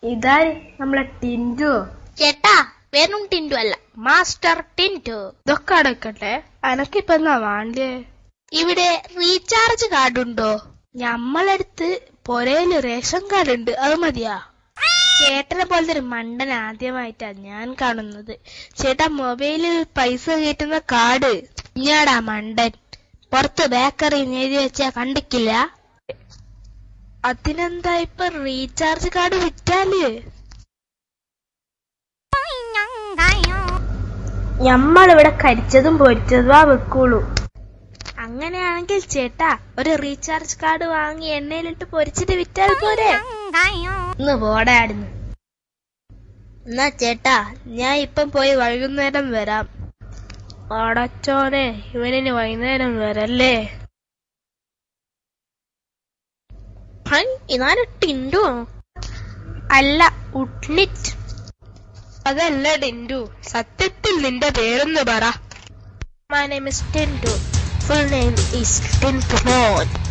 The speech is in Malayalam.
ഇതാര് നമ്മളെ ടിൻറ്റു ചേട്ടാ വെറും ടിൻറ്റു അല്ല മാസ്റ്റർ ടിൻറ്റു ഇതൊക്കെ അടക്കട്ടെ അനക്കിപ്പ എന്നാ വേണ്ടേ ഇവിടെ റീചാർജ് കാർഡ് ഉണ്ടോ ഞമ്മളടുത്ത് പൊരയില് റേഷൻ കാർഡ് ഉണ്ട് അത് മതിയാ ചേട്ടനെ പോലത്തെ ഒരു മണ്ടൻ ആദ്യമായിട്ടാ ഞാൻ കാണുന്നത് ചേട്ടാ മൊബൈലിൽ പൈസ കയറ്റുന്ന കാർഡ് ഇഞ്ഞാടാ മണ്ടൻ പുറത്ത് ബേക്കറി എഴുതി വെച്ചാ കണ്ടിക്കില്ല അതിനെന്താ ഇപ്പൊ റീചാർജ് കാർഡ് വിറ്റാല് ഞമ്മളിവിടെ കരിച്ചതും പൊരിച്ചതും വെക്കുള്ളൂ അങ്ങനെയാണെങ്കിൽ ചേട്ടാ ഒരു റീചാർജ് കാർഡ് വാങ്ങി എണ്ണയിലിട്ട് പൊരിച്ചിട്ട് വിറ്റാൽ പോരെ ഇന്ന് പോടാടുന്നു എന്നാ ചേട്ടാ ഞാൻ ഇപ്പം പോയി വൈകുന്നേരം വരാം അടച്ചോനെ ഇവനിനി വൈകുന്നേരം വരല്ലേ ഹൈ, ഇതാര് ടിൻറ്റു അല്ല ഉട്ലിറ്റ് അതല്ല ടിൻഡു സത്യത്തിൽ നിന്റെ പേരൊന്ന് പറ my name is Tindu full name is Tindu മോൻ